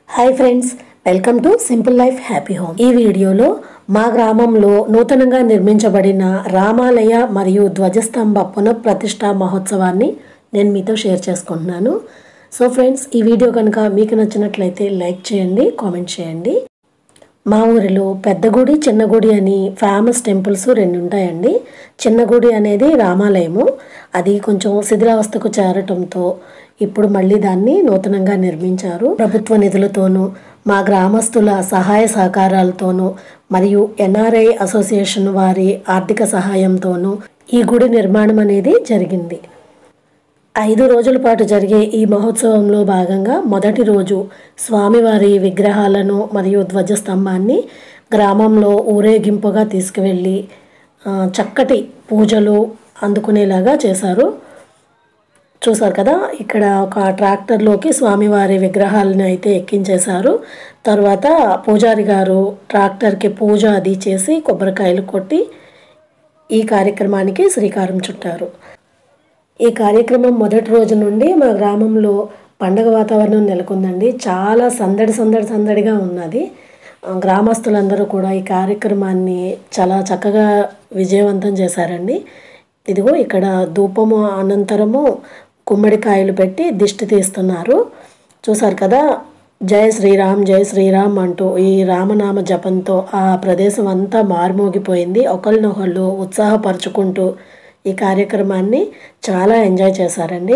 hi friends welcome to simple life happy home ఈ వీడియోలో మా గ్రామంలో నూతనంగా నిర్మించబడిన రామాలయ మరియు ధ్వజస్తంభ పునఃప్రతిష్ఠ మహోత్సవాన్ని నేను మీతో షేర్ చేసుకుంటున్నాను సో ఫ్రెండ్స్ ఈ వీడియో కనుక మీకు నచ్చినట్లయితే లైక్ చేయండి కామెంట్ చేయండి మా ఊరిలో పెద్ద గుడి చిన్న గుడి అని ఫేమస్ టెంపుల్స్ రెండు ఉంటాయండి చిన్న గుడి అనేది రామాలయము అది కొంచెం శిథిలావస్థకు చేరటంతో ఇప్పుడు మళ్ళీ దాన్ని నూతనంగా నిర్మించారు ప్రభుత్వ నిధులతోనూ మా గ్రామస్తుల సహాయ సహకారాలతోనూ మరియు ఎన్ఆర్ఐ అసోసియేషన్ వారి ఆర్థిక సహాయంతోనూ ఈ గుడి నిర్మాణం అనేది జరిగింది ఐదు రోజుల పాటు జరిగే ఈ మహోత్సవంలో భాగంగా మొదటి రోజు స్వామివారి విగ్రహాలను మరియు ధ్వజస్తంభాన్ని గ్రామంలో ఊరేగింపుగా తీసుకువెళ్ళి ఆ, చక్కటి పూజలు అందుకునేలాగా చేశారు చూసారు కదా ఇక్కడ ఒక ట్రాక్టర్లోకి స్వామివారి విగ్రహాలను అయితే ఎక్కించేశారు తర్వాత పూజారి గారు ట్రాక్టర్కి పూజ అది చేసి కొబ్బరికాయలు కొట్టి ఈ కార్యక్రమానికి శ్రీకారం చుట్టారు ఈ కార్యక్రమం మొదటి రోజు నుండి మా గ్రామంలో పండగ వాతావరణం నెలకొందండి చాలా సందడి సందడి సందడిగా ఉన్నది ఆ, గ్రామస్తులందరూ కూడా ఈ కార్యక్రమాన్ని చాలా చక్కగా విజయవంతం చేశారండి ఇదిగో ఇక్కడ ధూపము అనంతరము గుమ్మడికాయలు పెట్టి దిష్టి తీస్తున్నారు చూసారు కదా జయ శ్రీరామ్ జయ శ్రీరామ్ అంటూ ఈ రామనామ జపంతో ఆ ప్రదేశం అంతా మారుమోగిపోయింది ఒకరినొకళ్ళు ఉత్సాహపరుచుకుంటూ ఈ కార్యక్రమాన్ని చాలా ఎంజాయ్ చేశారండి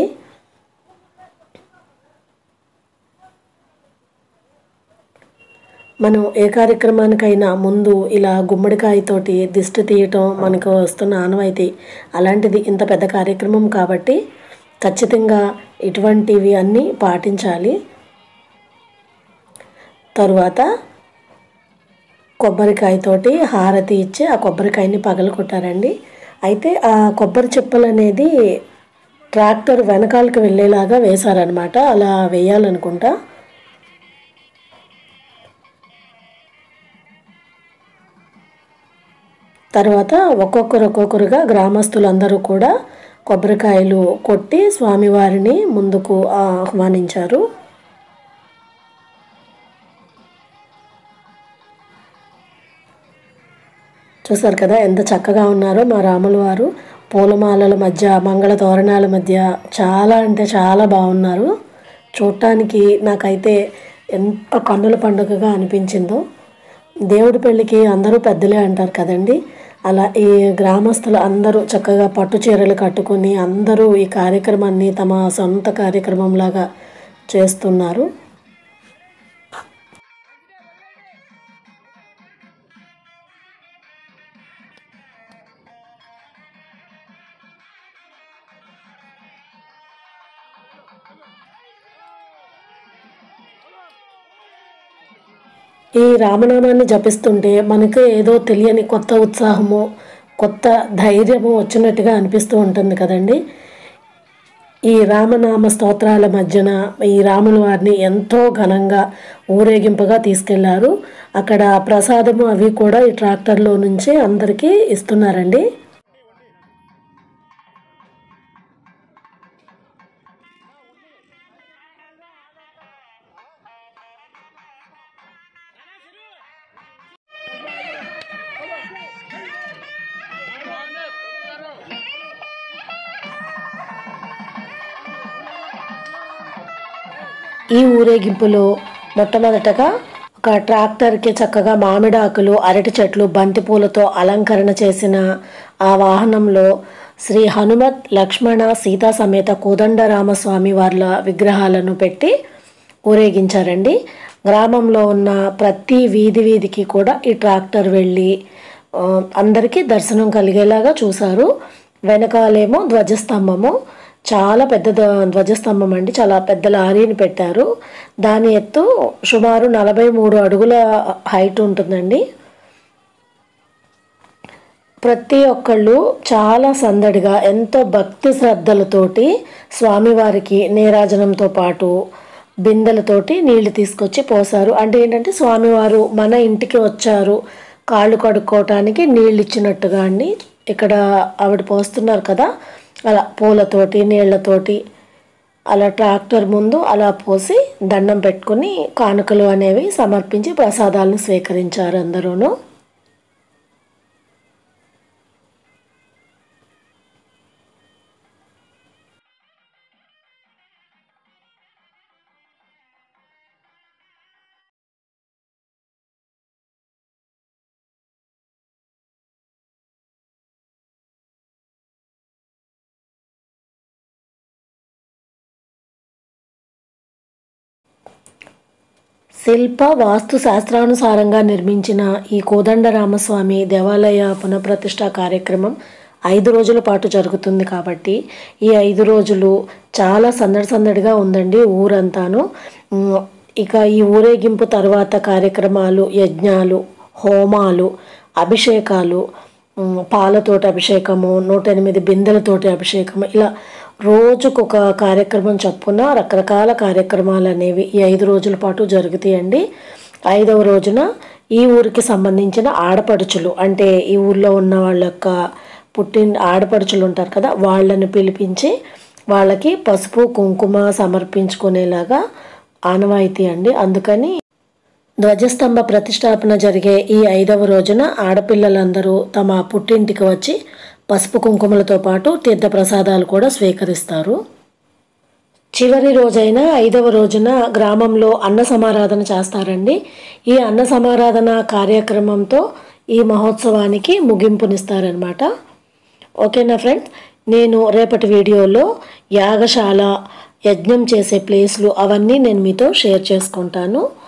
మనం ఏ కార్యక్రమానికైనా ముందు ఇలా గుమ్మడికాయతోటి దిష్టి తీయటం మనకు వస్తున్న ఆనవాయితీ అలాంటిది ఇంత పెద్ద కార్యక్రమం కాబట్టి ఖచ్చితంగా ఇటువంటివి అన్నీ పాటించాలి తరువాత కొబ్బరికాయతోటి హారతి ఇచ్చి ఆ కొబ్బరికాయని పగలు కొట్టారండి అయితే ఆ కొబ్బరి చెప్పులు అనేది ట్రాక్టర్ వెనకాలకు వెళ్ళేలాగా వేశారనమాట అలా వేయాలనుకుంటా తర్వాత ఒక్కొక్కరు ఒక్కొక్కరుగా గ్రామస్తులందరూ కూడా కొబ్బరికాయలు కొట్టి స్వామివారిని ముందుకు ఆహ్వానించారు చూసారు కదా ఎంత చక్కగా ఉన్నారో మా రాముల వారు పూలమాలల మధ్య మంగళ తోరణాల మధ్య చాలా అంటే చాలా బాగున్నారు చూడటానికి నాకైతే ఎంత కన్నుల పండుగగా అనిపించిందో దేవుడి పెళ్ళికి అందరూ పెద్దలే అంటారు కదండి అలా ఈ గ్రామస్తులు అందరూ చక్కగా పట్టు చీరలు కట్టుకొని అందరూ ఈ కార్యక్రమాన్ని తమ సొంత కార్యక్రమంలాగా చేస్తున్నారు ఈ రామనామాన్ని జపిస్తుంటే మనకు ఏదో తెలియని కొత్త ఉత్సాహము కొత్త ధైర్యము వచ్చినట్టుగా అనిపిస్తూ ఉంటుంది కదండి ఈ రామనామ స్తోత్రాల మధ్యన ఈ రాముల వారిని ఎంతో ఘనంగా ఊరేగింపుగా తీసుకెళ్లారు అక్కడ ప్రసాదము అవి కూడా ఈ ట్రాక్టర్లో నుంచి అందరికీ ఇస్తున్నారండి ఈ ఊరేగింపులో మొట్టమొదటగా ఒక ట్రాక్టర్కి చక్కగా మామిడాకులు అరటి చెట్లు బంతిపూలతో అలంకరణ చేసిన ఆ వాహనంలో శ్రీ హనుమత్ లక్ష్మణ సీతా సమేత కోదండరామస్వామి వార్ల విగ్రహాలను పెట్టి ఊరేగించారండి గ్రామంలో ఉన్న ప్రతి వీధి వీధికి కూడా ఈ ట్రాక్టర్ వెళ్ళి ఆ, అందరికీ దర్శనం కలిగేలాగా చూశారు వెనకాలేమో ధ్వజస్తంభము చాలా పెద్ద ధ్వ- ధ్వజస్తంభం అండి చాలా పెద్ద లారీని పెట్టారు దాని ఎత్తు సుమారు నలభై మూడు అడుగుల హైట్ ఉంటుందండి ప్రతి ఒక్కళ్ళు చాలా సందడిగా ఎంతో భక్తి శ్రద్ధలతోటి స్వామివారికి నీరాజనంతో పాటు బిందెలతోటి నీళ్లు తీసుకొచ్చి పోసారు అంటే ఏంటంటే స్వామివారు మన ఇంటికి వచ్చారు కాళ్ళు కడుక్కోవటానికి నీళ్ళు ఇచ్చినట్టుగా అండి ఇక్కడ ఆవిడ పోస్తున్నారు కదా అలా పూలతోటి నీళ్లతోటి అలా ట్రాక్టర్ ముందు అలా పోసి దండం పెట్టుకుని కానుకలు అనేవి సమర్పించి ప్రసాదాలను స్వీకరించారు అందరూను శిల్ప వాస్తు శాస్త్రానుసారంగా నిర్మించిన ఈ కోదండరామస్వామి దేవాలయ పునఃప్రతిష్ఠ కార్యక్రమం ఐదు రోజుల పాటు జరుగుతుంది కాబట్టి ఈ ఐదు రోజులు చాలా సందడి సందడిగా ఉందండి ఊరంతాను ఉమ్, ఇక ఈ ఊరేగింపు తర్వాత కార్యక్రమాలు యజ్ఞాలు హోమాలు అభిషేకాలు ఉమ్, పాలతోటి అభిషేకము నూట ఎనిమిది బిందెలతోటి అభిషేకము ఇలా రోజుకొక కార్యక్రమం చొప్పున రకరకాల కార్యక్రమాలు అనేవి ఈ ఐదు రోజుల పాటు జరుగుతాయండి ఐదవ రోజున ఈ ఊరికి సంబంధించిన ఆడపడుచులు అంటే ఈ ఊర్లో ఉన్న వాళ్ళ యొక్క పుట్టిన ఆడపడుచులు ఉంటారు కదా వాళ్ళని పిలిపించి వాళ్ళకి పసుపు కుంకుమ సమర్పించుకునేలాగా ఆనవాయితీ అండి అందుకని ధ్వజస్తంభ ప్రతిష్టాపన జరిగే ఈ ఐదవ రోజున ఆడపిల్లలందరూ తమ పుట్టింటికి వచ్చి పసుపు కుంకుమలతో పాటు తీర్థ ప్రసాదాలు కూడా స్వీకరిస్తారు చివరి రోజైన ఐదవ రోజున గ్రామంలో అన్న సమారాధన చేస్తారండి ఈ అన్న సమారాధన కార్యక్రమంతో ఈ మహోత్సవానికి ముగింపునిస్తారనమాట ఓకేనా ఫ్రెండ్స్ నేను రేపటి వీడియోలో యాగశాల యజ్ఞం చేసే ప్లేస్లు అవన్నీ నేను మీతో షేర్ చేసుకుంటాను